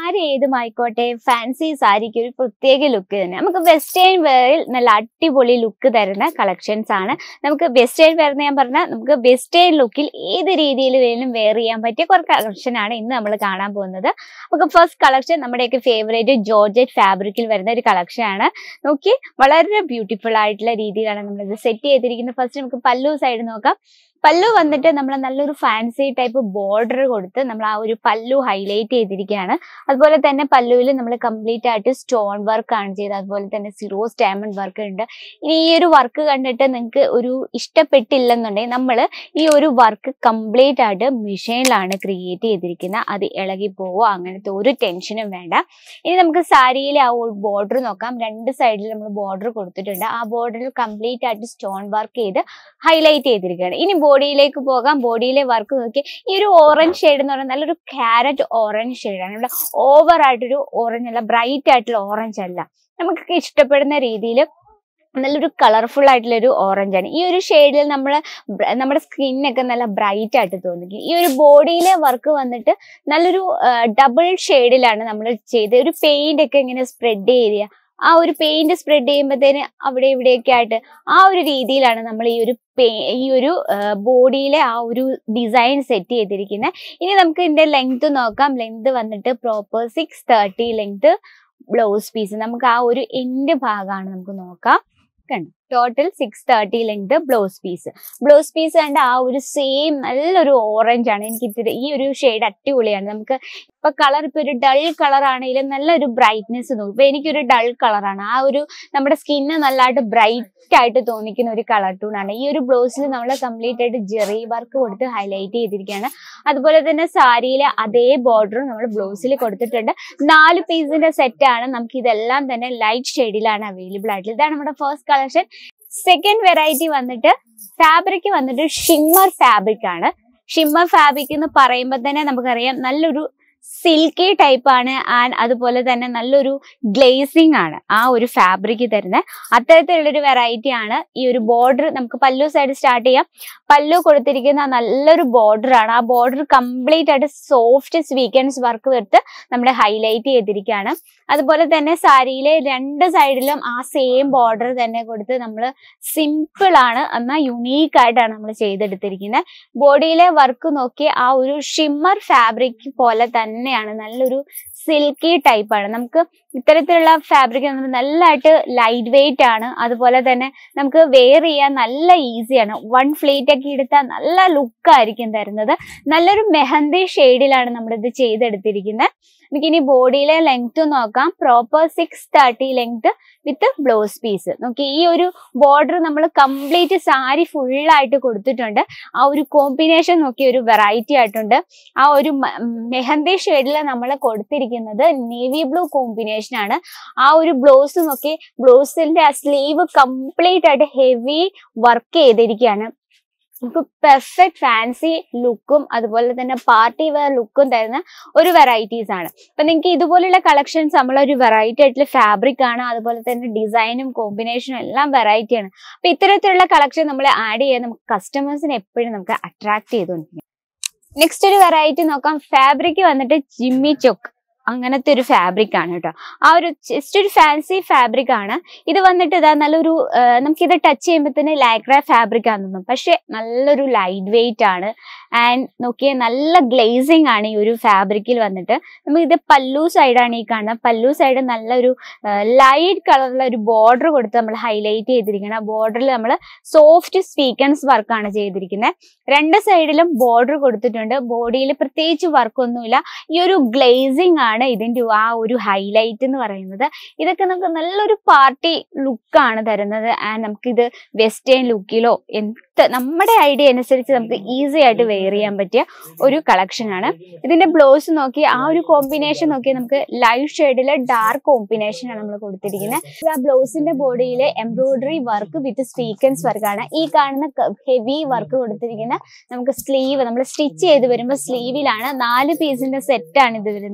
sari ഏതുമായിക്കോട്ടെ fancy സാരിക്ക് ഒരു പ്രത്യേക ലുക്ക് തന്നെ നമുക്ക് വെസ്റ്റേൺ വെയറിൽ നല്ല അടിപൊളി ലുക്ക് തരുന്ന കളക്ഷൻസ് ആണ് നമുക്ക് വെസ്റ്റേൺ വെയർ എന്ന് ഞാൻ പറഞ്ഞാൽ നമുക്ക് വെസ്റ്റേൺ ലുക്കിൽ ഏത് രീതിയിൽ വേണം വെയർ ചെയ്യാൻ പറ്റിയ കുറച്ച് കളക്ഷൻ ആണ് ഇന്ന് നമ്മൾ കാണാൻ പോകുന്നത് നമുക്ക് ഫസ്റ്റ് കളക്ഷൻ നമ്മുടെയൊക്കെ ഫേവറേറ്റ് ജോർജറ്റ് ഫാബ്രിക്കിൽ വരുന്ന ഒരു കളക്ഷൻ ആണ് നോക്കി വളരെ ബ്യൂട്ടിഫുൾ ആയിട്ടുള്ള രീതിയിലാണ് നമ്മളിത് സെറ്റ് ചെയ്തിരിക്കുന്നത് ഫസ്റ്റ് നമുക്ക് പല്ലു സൈഡ് നോക്കാം പല്ലു വന്നിട്ട് നമ്മൾ നല്ലൊരു ഫാൻസി ടൈപ്പ് ബോർഡർ കൊടുത്ത് നമ്മൾ ആ ഒരു പല്ലു ഹൈലൈറ്റ് ചെയ്തിരിക്കുകയാണ് അതുപോലെ തന്നെ പല്ലുവിൽ നമ്മൾ കംപ്ലീറ്റ് ആയിട്ട് സ്റ്റോൺ വർക്ക് ആണ് ചെയ്തത് അതുപോലെ തന്നെ സിറോസ് ഡയമണ്ട് വർക്ക് ഉണ്ട് ഇനി ഈ ഒരു വർക്ക് കണ്ടിട്ട് നിങ്ങൾക്ക് ഒരു ഇഷ്ടപ്പെട്ടില്ലെന്നുണ്ടെങ്കിൽ നമ്മൾ ഈ ഒരു വർക്ക് കംപ്ലീറ്റ് ആയിട്ട് മെഷീനിലാണ് ക്രിയേറ്റ് ചെയ്തിരിക്കുന്നത് അത് ഇളകി പോവോ അങ്ങനത്തെ ഒരു ടെൻഷനും വേണ്ട ഇനി നമുക്ക് സാരിയിലെ ആ ഒരു ബോർഡർ നോക്കാം രണ്ട് സൈഡിൽ നമ്മൾ ബോർഡർ കൊടുത്തിട്ടുണ്ട് ആ ബോർഡറിൽ കംപ്ലീറ്റ് ആയിട്ട് സ്റ്റോൺ വർക്ക് ചെയ്ത് ഹൈലൈറ്റ് ചെയ്തിരിക്കുകയാണ് ഇനി ബോഡിയിലേക്ക് പോകാം ബോഡിയിലെ വർക്ക് നോക്കി ഈ ഒരു ഓറഞ്ച് ഷെയ്ഡ് എന്ന് പറയുന്നത് നല്ലൊരു ക്യാരറ്റ് ഓറഞ്ച് ഷെയ്ഡാണ് ഇവിടെ ഓവർ ആയിട്ടൊരു ഓറഞ്ച് അല്ല ബ്രൈറ്റ് ആയിട്ടുള്ള ഓറഞ്ച് അല്ല നമുക്ക് ഇഷ്ടപ്പെടുന്ന രീതിയിൽ നല്ലൊരു കളർഫുൾ ആയിട്ടുള്ള ഒരു ഓറഞ്ച് ആണ് ഈ ഒരു ഷെയ്ഡിൽ നമ്മൾ നമ്മുടെ സ്കിന്നൊക്കെ നല്ല ബ്രൈറ്റ് ആയിട്ട് തോന്നിക്കും ഈ ഒരു ബോഡിയിലെ വർക്ക് വന്നിട്ട് നല്ലൊരു ഡബിൾ ഷെയ്ഡിലാണ് നമ്മൾ ചെയ്ത് ഒരു പെയിന്റ് ഒക്കെ ഇങ്ങനെ സ്പ്രെഡ് ചെയ്യുക ആ ഒരു പെയിന്റ് സ്പ്രെഡ് ചെയ്യുമ്പോഴത്തേന് അവിടെ ഇവിടെയൊക്കെ ആയിട്ട് ആ ഒരു രീതിയിലാണ് നമ്മൾ ഈ ഒരു ഈ ഒരു ബോഡിയിലെ ആ ഒരു ഡിസൈൻ സെറ്റ് ചെയ്തിരിക്കുന്നത് ഇനി നമുക്ക് ഇതിന്റെ ലെങ്ത് നോക്കാം ലെങ്ത് വന്നിട്ട് proper six thirty length blouse piece നമുക്ക് ആ ഒരു എൻഡ് ഭാഗമാണ് നമുക്ക് നോക്കാം കണ്ടു total six thirty length blouse piece blouse piece കണ്ട ആ ഒരു സെയിം നല്ലൊരു ഓറഞ്ച് ആണ് എനിക്ക് ഇത്തിരി ഈ ഒരു ഷെയ്ഡ് അടിപൊളിയാണ് നമുക്ക് ഇപ്പൊ കളർ ഇപ്പൊ ഒരു ഡൾ കളർ ആണെങ്കിലും നല്ലൊരു ബ്രൈറ്റ്നെസ് തോന്നും ഇപ്പൊ എനിക്കൊരു ഡൾ കളറാണ് ആ ഒരു നമ്മുടെ സ്കിന്ന് നല്ലതായിട്ട് ബ്രൈറ്റ് ആയിട്ട് തോന്നിക്കുന്ന ഒരു കളർ ടൂൺ ആണ് ഈ ഒരു ബ്ലൗസിൽ നമ്മൾ കംപ്ലീറ്റ് ആയിട്ട് ജെറി വർക്ക് കൊടുത്ത് ഹൈലൈറ്റ് ചെയ്തിരിക്കുകയാണ് അതുപോലെ തന്നെ സാരിയിലെ അതേ ബോർഡറും നമ്മൾ ബ്ലൗസിൽ കൊടുത്തിട്ടുണ്ട് നാല് പീസിന്റെ സെറ്റ് ആണ് നമുക്ക് ഇതെല്ലാം തന്നെ ലൈറ്റ് ഷെയ്ഡിലാണ് അവൈലബിൾ ആയിട്ടുള്ളത് ഇതാണ് നമ്മുടെ ഫസ്റ്റ് കളക്ഷൻ സെക്കൻഡ് വെറൈറ്റി വന്നിട്ട് ഫാബ്രിക് വന്നിട്ട് ഷിമ്മർ ഫാബ്രിക് ആണ് ഷിമ്മർ ഫാബ്രിക് എന്ന് പറയുമ്പോൾ തന്നെ നമുക്കറിയാം നല്ലൊരു സിൽക്കി ടൈപ്പ് ആണ് ആൻഡ് അതുപോലെ തന്നെ നല്ലൊരു ഗ്ലേസിംഗ് ആണ് ആ ഒരു ഫാബ്രിക് തരുന്നത് അത്തരത്തിലുള്ളൊരു വെറൈറ്റി ആണ് ഈ ഒരു ബോർഡർ നമുക്ക് പല്ലു സൈഡ് സ്റ്റാർട്ട് ചെയ്യാം പല്ലു കൊടുത്തിരിക്കുന്ന നല്ലൊരു ബോർഡർ ആണ് ആ ബോർഡർ കംപ്ലീറ്റ് ആയിട്ട് സോഫ്റ്റ് സ്വീക്കൻസ് വർക്ക് എടുത്ത് നമ്മൾ ഹൈലൈറ്റ് ചെയ്തിരിക്കുകയാണ് അതുപോലെ തന്നെ സാരിയിലെ രണ്ട് സൈഡിലും ആ സെയിം ബോർഡർ തന്നെ കൊടുത്ത് നമ്മൾ സിമ്പിൾ ആണ് എന്നാൽ യുണീക്ക് ആയിട്ടാണ് നമ്മൾ ചെയ്തെടുത്തിരിക്കുന്നത് ബോഡിയിലെ വർക്ക് നോക്കി ആ ഒരു ഷിമ്മർ ഫാബ്രിക് പോലെ തന്നെയാണ് നല്ലൊരു സിൽക്കി ടൈപ്പ് ആണ് നമുക്ക് ഇത്തരത്തിലുള്ള ഫാബ്രിക് നല്ലതായിട്ട് ലൈറ്റ് വെയിറ്റ് ആണ് അതുപോലെ തന്നെ നമുക്ക് വെയർ ചെയ്യാൻ നല്ല ഈസിയാണ് വൺ ഫ്ലേറ്റ് ഒക്കെ എടുത്താൽ നല്ല ലുക്ക് ആയിരിക്കും തരുന്നത് നല്ലൊരു മെഹന്തി ഷെയ്ഡിലാണ് നമ്മളിത് ചെയ്തെടുത്തിരിക്കുന്നത് നമുക്കിനി ബോഡിയിലെ ലെങ്ത് നോക്കാം proper six thirty length with blouse piece നോക്കി ഈ ഒരു ബോർഡർ നമ്മൾ കംപ്ലീറ്റ് സാരി ഫുള്ളായിട്ട് കൊടുത്തിട്ടുണ്ട് ആ ഒരു കോമ്പിനേഷൻ നോക്കി ഒരു വെറൈറ്റി ആയിട്ടുണ്ട് ആ ഒരു മെഹന്തി ഷെയ്ഡിൽ നമ്മൾ കൊടുത്തിരിക്കുന്നത് നേവി ബ്ലൂ കോമ്പിനേഷൻ ആണ് ആ ഒരു ബ്ലൗസ് നോക്കി ബ്ലൗസിന്റെ ആ സ്ലീവ് കംപ്ലീറ്റ് ആയിട്ട് ഹെവി വർക്ക് ചെയ്തിരിക്കുകയാണ് നമുക്ക് പെർഫെക്റ്റ് ഫാൻസി ലുക്കും അതുപോലെ തന്നെ പാർട്ടി വെയർ ലുക്കും തരുന്ന ഒരു വെറൈറ്റീസ് ആണ് അപ്പൊ നിങ്ങൾക്ക് ഇതുപോലുള്ള കളക്ഷൻസ് നമ്മളൊരു വെറൈറ്റി ആയിട്ടുള്ള ഫാബ്രിക് ആണ് അതുപോലെ തന്നെ ഡിസൈനും കോമ്പിനേഷനും എല്ലാം വെറൈറ്റി ആണ് അപ്പൊ ഇത്തരത്തിലുള്ള കളക്ഷൻ നമ്മൾ ആഡ് ചെയ്യാൻ നമുക്ക് കസ്റ്റമേഴ്സിനെ എപ്പോഴും നമുക്ക് അട്രാക്ട് ചെയ്തുകൊണ്ടിരിക്കും നെക്സ്റ്റ് ഒരു വെറൈറ്റി നോക്കാം ഫാബ്രിക് വന്നിട്ട് ജിമ്മി ചോക്ക് അങ്ങനത്തെ ഒരു ഫാബ്രിക് ആണ് കേട്ടോ ആ ഒരു ജസ്റ്റ് ഒരു ഫാൻസി ഫാബ്രിക് ആണ് ഇത് വന്നിട്ട് ഇതാ നല്ലൊരു നമുക്കിത് ടച്ച് ചെയ്യുമ്പോൾ തന്നെ ലൈക്ര ഫാബ്രിക് ആണെന്ന് തോന്നും പക്ഷെ നല്ലൊരു ലൈറ്റ് വെയിറ്റ് ആണ് ആൻഡ് നോക്കിയ നല്ല ഗ്ലേസിങ് ആണ് ഈ ഒരു ഫാബ്രിക്കിൽ വന്നിട്ട് നമുക്ക് ഇത് പല്ലു സൈഡാണ് ഈ കാണുന്നത് പല്ലു സൈഡ് നല്ലൊരു ലൈറ്റ് കളറിലുള്ള ഒരു ബോർഡർ കൊടുത്ത് നമ്മൾ ഹൈലൈറ്റ് ചെയ്തിരിക്കണം ആ ബോർഡറിൽ നമ്മൾ സോഫ്റ്റ് സ്വീക്കൻസ് വർക്കാണ് ചെയ്തിരിക്കുന്നത് രണ്ട് സൈഡിലും ബോർഡർ കൊടുത്തിട്ടുണ്ട് ബോഡിയിൽ പ്രത്യേകിച്ച് വർക്കൊന്നുമില്ല ഈ ഒരു ഗ്ലേസിങ് ആണ് ഇതിന്റെ ആ ഒരു ഹൈലൈറ്റ് എന്ന് പറയുന്നത് ഇതൊക്കെ നമുക്ക് നല്ലൊരു പാർട്ടി ലുക്കാണ് തരുന്നത് ആൻഡ് നമുക്കിത് വെസ്റ്റേൺ ലുക്കിലോ എന്ത് നമ്മുടെ ഐഡിയ അനുസരിച്ച് നമുക്ക് ഈസി ആയിട്ട് വെയർ ചെയ്യാൻ പറ്റിയ ഒരു കളക്ഷൻ ആണ് ഇതിന്റെ ബ്ലൗസ് നോക്കി ആ ഒരു കോമ്പിനേഷൻ നോക്കി നമുക്ക് ലൈറ്റ് ഷെയ്ഡിലെ ഡാർക്ക് കോമ്പിനേഷൻ ആണ് നമ്മൾ കൊടുത്തിരിക്കുന്നത് ആ ബ്ലൗസിന്റെ ബോഡിയിൽ എംബ്രോയിഡറി വർക്ക് വിത്ത് സ്വീക്കൻസ് വർക്കാണ് ഈ കാണുന്ന ഹെവി വർക്ക് കൊടുത്തിരിക്കുന്ന നമുക്ക് സ്ലീവ് നമ്മൾ സ്റ്റിച്ച് ചെയ്ത് വരുമ്പോൾ സ്ലീവിലാണ് നാല് പീസിന്റെ സെറ്റ് ആണ് ഇത് വരുന്നത്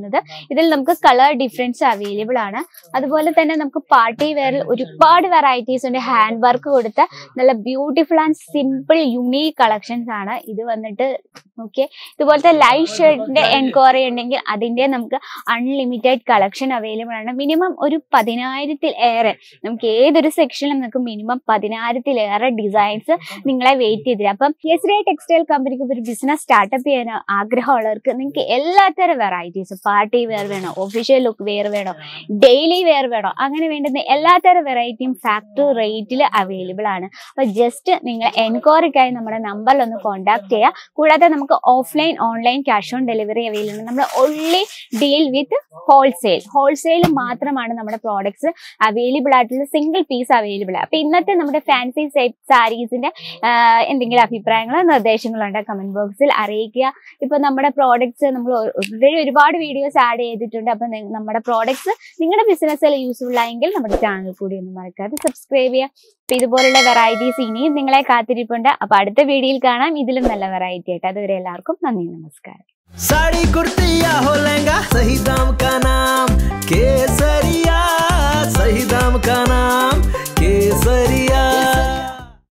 ഇതിൽ നമുക്ക് കളർ ഡിഫറൻസ് അവൈലബിൾ ആണ് അതുപോലെ തന്നെ നമുക്ക് പാർട്ടി വെയറിൽ ഒരുപാട് വെറൈറ്റീസ് ഉണ്ട് ഹാൻഡ് വർക്ക് കൊടുത്ത നല്ല beautiful and simple unique collections ആണ് ഇത് വന്നിട്ട് ഓക്കെ ഇതുപോലത്തെ ലൈറ്റ് ഷർട്ടിന്റെ എൻക്വയറി ഉണ്ടെങ്കിൽ അതിന്റെ നമുക്ക് അൺലിമിറ്റഡ് കളക്ഷൻ അവൈലബിൾ ആണ് മിനിമം ഒരു പതിനായിരത്തിൽ ഏറെ നമുക്ക് ഏതൊരു സെക്ഷനിലും നമുക്ക് മിനിമം പതിനായിരത്തിലേറെ ഡിസൈൻസ് നിങ്ങളെ വെയിറ്റ് ചെയ്തില്ല അപ്പം യെസ്ഡേ ടെക്സ്റ്റൈൽ കമ്പനിക്ക് ഒരു ബിസിനസ് സ്റ്റാർട്ടപ്പ് ചെയ്യാൻ ആഗ്രഹമുള്ളവർക്ക് നിങ്ങൾക്ക് എല്ലാത്തരം വെറൈറ്റീസ് പാർട്ടി വെയർ വേണോ ഒഫീഷ്യൽ ലുക്ക് വെയർ വേണോ ഡെയിലി വെയർ വേണോ അങ്ങനെ വേണ്ടുന്ന എല്ലാത്തരം വെറൈറ്റിയും ഫാക്ടറി റേറ്റിൽ അവൈലബിൾ ആണ് അപ്പൊ ജസ്റ്റ് നിങ്ങൾ എൻക്വയറിക്കായി നമ്മുടെ നമ്പറിൽ ഒന്ന് കോൺടാക്ട് ചെയ്യുക കൂടാതെ നമുക്ക് offline online cash on delivery available ആണ് നമ്മൾ only deal with wholesale wholesale മാത്രമാണ് നമ്മുടെ പ്രോഡക്ട്സ് അവൈലബിൾ ആയിട്ടുള്ള സിംഗിൾ പീസ് അവൈലബിൾ അപ്പൊ ഇന്നത്തെ നമ്മുടെ ഫാൻസി സെറ്റ് സാരീസിന്റെ എന്തെങ്കിലും അഭിപ്രായങ്ങളോ നിർദ്ദേശങ്ങളോ ഉണ്ടോ കമന്റ് ബോക്സിൽ അറിയിക്കുക ഇപ്പൊ നമ്മുടെ പ്രോഡക്ട്സ് നമ്മൾ ഓൾറെഡി ഒരുപാട് വീഡിയോസ് ആഡ് ചെയ്തിട്ടുണ്ട് അപ്പൊ നി- നമ്മുടെ പ്രോഡക്ട്സ് നിങ്ങളുടെ ബിസിനസ്സിൽ യൂസ്ഫുൾ ആയെങ്കിൽ നമ്മുടെ ചാനൽ കൂടി ഒന്ന് മറക്കാതെ സബ്സ്ക്രൈബ് ചെയ്യുക അപ്പൊ ഇതുപോലുള്ള വെറൈറ്റീസ് ഇനിയും നിങ്ങളെ കാത്തിരിപ്പുണ്ട് അപ്പൊ അടുത്ത വീഡിയോയിൽ കാണാം ഇതിലും നല്ല വെറൈറ്റി ആയിട്ട് അതുവരെ എല്ലാവർക്കും നന്ദി നമസ്കാരം साड़ी कुर्ती या हो लहंगा सही दाम का नाम केसरी